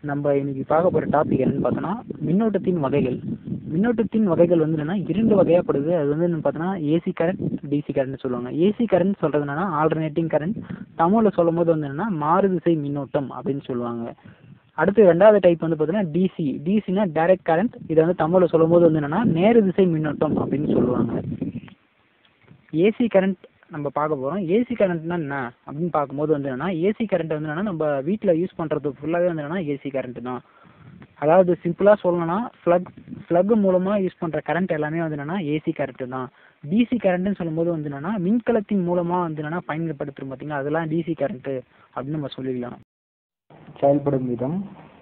நம்ம இன்னைக்கு பார்க்க போகிற டாபிக் என்னன்னு பார்த்தோன்னா மின்னோட்டத்தின் வகைகள் மின்னோட்டத்தின் வகைகள் வந்து என்னன்னா இரண்டு வகையாப்படுது அது வந்து என்னன்னு பார்த்தோன்னா ஏசி கரண்ட் டிசி கரண்ட் சொல்லுவாங்க ஏசி கரண்ட் சொல்கிறது என்னன்னா ஆல்டர்னேட்டிங் கரண்ட் தமிழில் சொல்லும் போது வந்து என்னன்னா மாறுதிசை மின்னோட்டம் அப்படின்னு சொல்லுவாங்க அடுத்து ரெண்டாவது டைப் வந்து பார்த்தீங்கன்னா டிசி டிசினா டைரக்ட் கரண்ட் இதை வந்து தமிழில் சொல்லும் போது வந்து என்னன்னா நேரு திசை மின்னோட்டம் அப்படின்னு சொல்லுவாங்க ஏசி கரண்ட் நம்ம பார்க்க போகிறோம் ஏசி கரண்ட்னா என்ன அப்படின்னு பார்க்கும்போது வந்து என்னன்னா ஏசி கரண்ட் வந்து என்னன்னா நம்ம வீட்டில் யூஸ் பண்ணுறது ஃபுல்லாகவே வந்து என்னன்னா ஏசி கரண்ட் தான் அதாவது சிம்பிளாக சொல்லணும்னா ஃப்ளக் ஃப்ளக் மூலமாக யூஸ் பண்ணுற கரண்ட் எல்லாமே வந்து என்னன்னா ஏசி கரண்ட் தான் டிசி கரண்ட்னு சொல்லும்போது வந்து என்னன்னா மின்கலத்தின் மூலமாக வந்து என்னன்னா பயன்படுத்துகிறோம் பார்த்தீங்களா அதெல்லாம் டிசி கரண்ட்டு அப்படின்னு நம்ம சொல்லிக்கலாம் செயல்படும் விதம்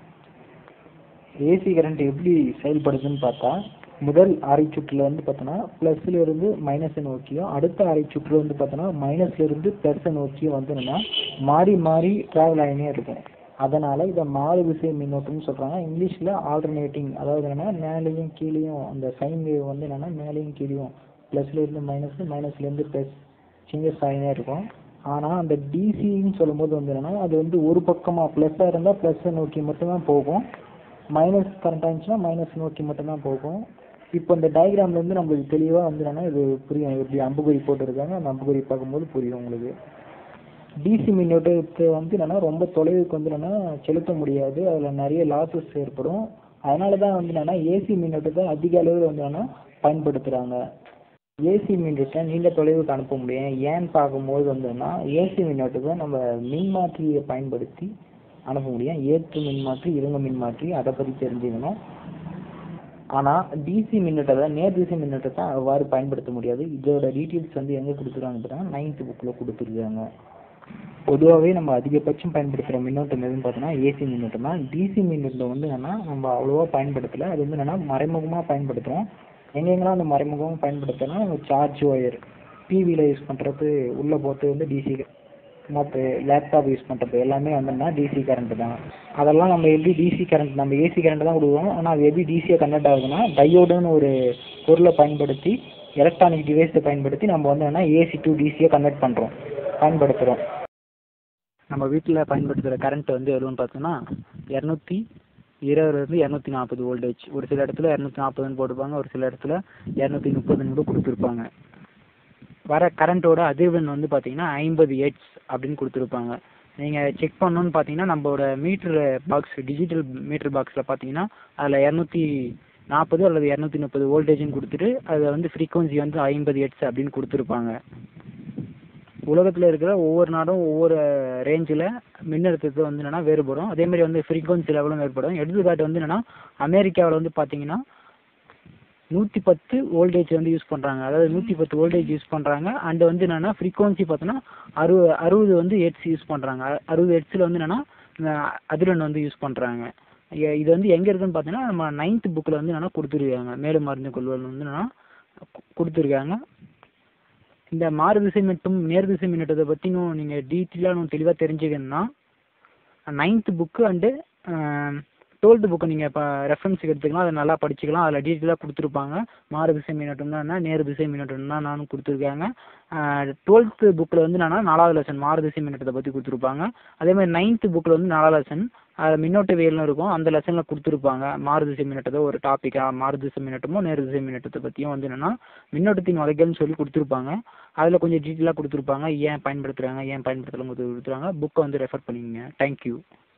ஏசி கரண்ட் எப்படி செயல்படுதுன்னு பார்த்தா முதல் அரை சுற்றுல வந்து பார்த்தோன்னா ப்ளஸ்ல இருந்து மைனஸை நோக்கியும் அடுத்த அரை சுற்றுல வந்து பார்த்தோன்னா மைனஸ்ல இருந்து ப்ளஸ்ஸை நோக்கியும் வந்து என்னன்னா மாறி மாறி ட்ராவல் ஆகினே இருக்கும் அதனால இதை மாறு விசை மின்னோட்டம்னு சொல்றாங்க இங்கிலீஷ்ல ஆல்டர்னேட்டிங் அதாவது என்னன்னா மேலேயும் கீழேயும் அந்த சைன் வேவ் வந்து என்னன்னா மேலேயும் கீழேயும் ப்ளஸ்ல இருந்து மைனஸ் மைனஸ்ல இருந்து ப்ளஸ் சேஞ்சஸ் ஆகினே இருக்கும் ஆனால் அந்த டிசின்னு சொல்லும்போது வந்து என்னன்னா அது வந்து ஒரு பக்கமாக ப்ளஸ்ஸாக இருந்தால் ப்ளஸ்ஸை நோக்கி மட்டும்தான் போகும் மைனஸ் கரண்ட் ஆச்சுன்னா மைனஸ் நோக்கி மட்டும்தான் போகும் இப்போ இந்த டயக்ராம்ல இருந்து நம்மளுக்கு தெளிவாக வந்து என்னன்னா இது புரியும் எப்படி அம்புகுறி போட்டுருக்காங்க அந்த அம்புகுறி பார்க்கும்போது புரியும் உங்களுக்கு டிசி மின்னோட்டத்தை வந்து என்னன்னா ரொம்ப தொலைவுக்கு வந்து என்னன்னா செலுத்த முடியாது அதில் நிறைய லாசஸ் ஏற்படும் அதனால தான் வந்து என்னன்னா ஏசி மின்னோட்டத்தை அதிக அளவில் வந்து என்னன்னா பயன்படுத்துகிறாங்க ஏசி மின்னோட்டத்தை நீண்ட தொலைவுக்கு அனுப்ப முடியும் ஏன்னு பார்க்கும்போது வந்துன்னா ஏசி மின்னோட்டத்தை நம்ம மின்மாற்றியை பயன்படுத்தி அனுப்ப முடியும் ஏற்று மின்மாற்றி இறங்கு மின்மாற்றி அதை பற்றி தெரிஞ்சுக்கணும் ஆனால் டிசி மின்னோட்டத்தை நேர் திசை மின்னோட்டத்தை அவ்வாறு பயன்படுத்த முடியாது இதோட டீட்டெயில்ஸ் வந்து எங்கே கொடுத்துருக்காங்க பார்த்தீங்கன்னா நைன்த் புக்கில் கொடுத்துருக்காங்க பொதுவாகவே நம்ம அதிகபட்சம் பயன்படுத்துகிற மின்னோட்டம் எதுன்னு பார்த்தோம்னா ஏசி மின்னோட்டம் தான் டிசி மின்னோட்டம் வந்து என்னன்னா நம்ம அவ்வளோவா பயன்படுத்தலை அது வந்து என்னன்னா மறைமுகமாக பயன்படுத்துகிறோம் எங்கெங்கெல்லாம் அந்த மறைமுகமாக பயன்படுத்தினா சார்ஜ் ஒயர் டிவியில் யூஸ் பண்ணுறது உள்ளே போட்டு வந்து டிசி மற்ற லேப்டாப் யூஸ் பண்ணுறது எல்லாமே வந்துன்னா டிசி கரண்ட் தான் அதெல்லாம் நம்ம எப்படி டிசி கரண்ட் நம்ம ஏசி கரண்ட் தான் கொடுக்குறோம் ஆனால் அது எப்படி டிசியாக கன்வெர்ட் ஆகுதுன்னா டையோடுன்னு ஒரு பொருளை பயன்படுத்தி எலக்ட்ரானிக் டிவைஸை பயன்படுத்தி நம்ம வந்து என்ன ஏசி டு டிசியாக கன்வெர்ட் பண்ணுறோம் பயன்படுத்துகிறோம் நம்ம வீட்டில் பயன்படுத்துகிற கரண்ட் வந்து எவ்வளோன்னு பார்த்தோன்னா இரநூத்தி இருபதுலேருந்து இரநூத்தி நாற்பது வோல்டேஜ் ஒரு சில இடத்துல இரநூத்தி நாற்பதுன்னு போட்டிருப்பாங்க ஒரு சில இடத்துல இரநூத்தி முப்பதுன்னு கூட கொடுத்துருப்பாங்க வர கரண்ட்டோட அதிர்வெண் வந்து பார்த்தீங்கன்னா ஐம்பது ஹெட்ஸ் அப்படின்னு கொடுத்துருப்பாங்க நீங்கள் செக் பண்ணணுன்னு பார்த்தீங்கன்னா நம்மளோட மீட்ரு பாக்ஸ் டிஜிட்டல் மீட்டர் பாக்ஸில் பார்த்தீங்கன்னா அதில் இரநூத்தி நாற்பது அல்லது இரநூத்தி முப்பது வோல்டேஜ்னு கொடுத்துட்டு அதை வந்து ஃப்ரீக்வன்சி வந்து ஐம்பது ஹெட்ஸ் அப்படின்னு கொடுத்துருப்பாங்க உலகத்தில் இருக்கிற ஒவ்வொரு நாடும் ஒவ்வொரு ரேஞ்சில் மின்னழுத்தத்தை வந்து என்னென்னா வேறுபடும் அதே மாதிரி வந்து ஃப்ரீக்வன்சி லெவலும் வேறுபடும் எடுத்துக்காட்டு வந்து என்னென்னா அமெரிக்காவில் வந்து பார்த்தீங்கன்னா நூற்றி பத்து வோல்டேஜ் வந்து யூஸ் பண்ணுறாங்க அதாவது நூற்றி பத்து வோல்டேஜ் யூஸ் பண்ணுறாங்க அண்ட் வந்து என்னென்னா ஃப்ரீக்வன்சி பார்த்தோன்னா அறுபது அறுபது வந்து ஹெட்ஸ் யூஸ் பண்ணுறாங்க அறுபது ஹெட்ஸில் வந்து என்னென்னா அதிர்வெண் வந்து யூஸ் பண்ணுறாங்க இது வந்து எங்கே இருக்குன்னு பார்த்தீங்கன்னா நம்ம நைன்த் புக்கில் வந்து என்னென்னா கொடுத்துருக்காங்க மேலும் மருந்து கொள்வல் வந்து என்னென்னா கொடுத்துருக்காங்க இந்த மாறுதிசை மற்றும் நேர்திசை மின்னோட்டத்தை பற்றி இன்னும் நீங்கள் டீட்டெயிலாக இன்னும் தெளிவாக தெரிஞ்சுக்கணுன்னா நைன்த் புக்கு அண்டு டுவெல்த்து புக்கை நீங்கள் இப்போ ரெஃபரன்ஸுக்கு எடுத்துக்கலாம் அதை நல்லா படிச்சுக்கலாம் அதில் டீட்டெயிலாக கொடுத்துருப்பாங்க மாறு திசை மின்னோட்டம்னா என்ன நேர் திசை மின்னோட்டம்னா நானும் கொடுத்துருக்காங்க டுவெல்த்து புக்கில் வந்து என்னன்னா நாலாவது லெசன் மாறு திசை மின்னோட்டத்தை பற்றி கொடுத்துருப்பாங்க அதே மாதிரி நைன்த்து புக்கில் வந்து நாலாவது லெசன் அதில் மின்னோட்டவியல்னு இருக்கும் அந்த லெசனில் கொடுத்துருப்பாங்க மாறு திசை மின்னோட்டத்தை ஒரு டாப்பிக்காக மாறு திசை மின்னோட்டமோ நேர் திசை மின்னோட்டத்தை பற்றியும் வந்து என்னென்னா மின்னோட்டத்தின் வகைகள்னு சொல்லி கொடுத்துருப்பாங்க அதில் கொஞ்சம் டீட்டெயிலாக கொடுத்துருப்பாங்க ஏன் பயன்படுத்துகிறாங்க ஏன் பயன்படுத்தலாம் கொடுத்துருக்காங்க புக்கை வந்து ரெஃபர் பண்ணிக்கங்க தேங்க்யூ